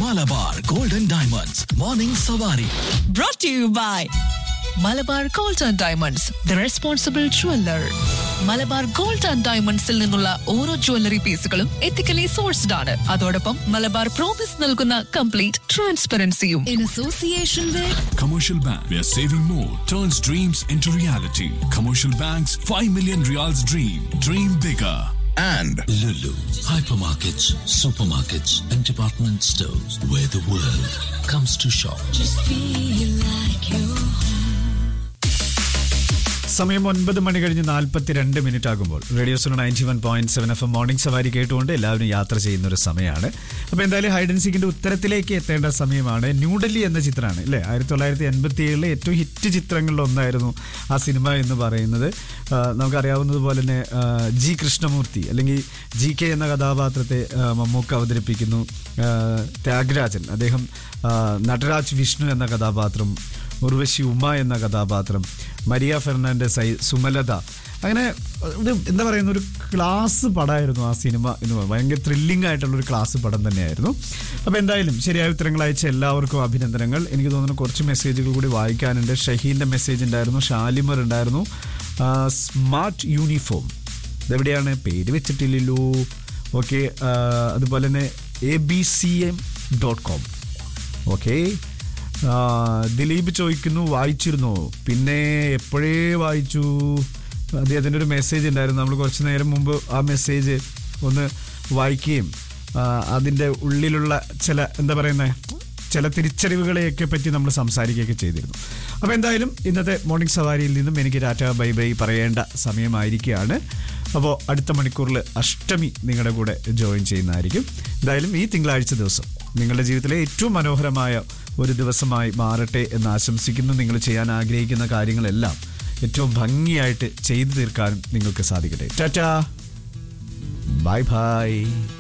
Malabar golden diamonds morning Savari brought to you by Malabar gold and diamonds the responsible jeweller Malabar gold and ഡയമണ്ട്സിൽ നിന്നുള്ള ഓരോ jewellery പീസുകളും ethically sourced ആണ് അതോടൊപ്പം മലബാർ പ്രോമിസ് നൽകുന്ന കംപ്ലീറ്റ് ട്രാൻസ്പെറൻസിയും in association with Commercial Bank, where saving more turns dreams into reality. Commercial Bank's 5 million reals dream. Dream bigger. and Lulu, hypermarkets, supermarkets, and department stores where the world comes to shop. സമയം ഒൻപത് മണി കഴിഞ്ഞ് നാൽപ്പത്തിരണ്ട് minute ആകുമ്പോൾ radio zone ninety one point seven F M morning Savari കേട്ടുകൊണ്ട് എല്ലാവരും യാത്ര ചെയ്യുന്ന ഒരു സമയമാണ് അപ്പോൾ എന്തായാലും ഹൈഡൻസിക്കിന്റെ ഉത്തരത്തിലേക്ക് എത്തേണ്ട സമയമാണ് ന്യൂഡൽഹി എന്ന ചിത്രമാണ് അല്ലേ ആയിരത്തി തൊള്ളായിരത്തി എൺപത്തി ഏഴിലെ ഏറ്റവും ഹിറ്റ് ചിത്രങ്ങളിൽ ഒന്നായിരുന്നു ആ സിനിമ എന്ന് പറയുന്നത് ആ, നമുക്കറിയാവുന്നതുപോലെ തന്നെ ആ, ജി കൃഷ്ണമൂർത്തി അല്ലെങ്കിൽ ജി കെ എന്ന കഥാപാത്രത്തെ ആ, മമ്മൂക്ക അവതരിപ്പിക്കുന്നു ആ, ത്യാഗരാജൻ അദ്ദേഹം ആ, നടരാജ് വിഷ്ണു എന്ന കഥാപാത്രം ഉർവശി ഉമ എന്ന കഥാപാത്രം മരിയ ഫെർണാണ്ടസ് ഐ സുമലത അങ്ങനെ ഒരു എന്താ പറയുന്ന ഒരു ക്ലാസ് പടമായിരുന്നു ആ സിനിമ എന്ന് പറയുന്നത് ഭയങ്കര ത്രില്ലിംഗ് ആയിട്ടുള്ള ഒരു ക്ലാസ് പടം തന്നെയായിരുന്നു അപ്പോൾ എന്തായാലും ശരിയായ ഉത്തരങ്ങൾ അയച്ച എല്ലാവർക്കും അഭിനന്ദനങ്ങൾ എനിക്ക് തോന്നുന്നു കുറച്ച് മെസ്സേജുകൾ കൂടി വായിക്കാനുണ്ട് ഷഹീൻ്റെ മെസ്സേജ് ഉണ്ടായിരുന്നു ഷാലിമർ ഉണ്ടായിരുന്നു ആ, സ്മാർട്ട് യൂണിഫോം ഇതെവിടെയാണ് പേര് വെച്ചിട്ടില്ലല്ലോ ഓക്കെ അതുപോലെ തന്നെ A B C M dot com okay ആ, ദിലീപ് ചോദിക്കുന്നു വായിച്ചിരുന്നോ പിന്നെ എപ്പോഴേ വായിച്ചു അദ്ദേഹത്തിൻ്റെ ഒരു മെസ്സേജ് ഉണ്ടായിരുന്നു നമ്മൾ കുറച്ച് നേരം മുമ്പ് ആ മെസ്സേജ് ഒന്ന് വായിക്കുകയും ആ, അതിൻ്റെ ഉള്ളിലുള്ള ചില എന്താ പറയുന്നത് ചില തിരിച്ചറിവുകളെയൊക്കെ പറ്റി നമ്മൾ സംസാരിക്കുകയൊക്കെ ചെയ്തിരുന്നു അപ്പോൾ എന്തായാലും ഇന്നത്തെ മോർണിംഗ് സവാരിയിൽ നിന്നും എനിക്ക് ടാറ്റ ബൈ ബൈ പറയേണ്ട സമയമായിരിക്കുകയാണ് അപ്പോൾ അടുത്ത മണിക്കൂറിൽ അഷ്ടമി നിങ്ങളുടെ കൂടെ ജോയിൻ ചെയ്യുന്നതായിരിക്കും എന്തായാലും ഈ തിങ്കളാഴ്ച ദിവസം നിങ്ങളുടെ ജീവിതത്തിലെ ഏറ്റവും മനോഹരമായ ഒരു ദിവസമായി മാറട്ടെ എന്ന് ആശംസിക്കുന്നു നിങ്ങൾ ചെയ്യാൻ ആഗ്രഹിക്കുന്ന കാര്യങ്ങളെല്ലാം ഏറ്റവും ഭംഗിയായിട്ട് ചെയ്തു തീർക്കാനും നിങ്ങൾക്ക് സാധിക്കട്ടെ ടാറ്റാ ബൈ ബൈ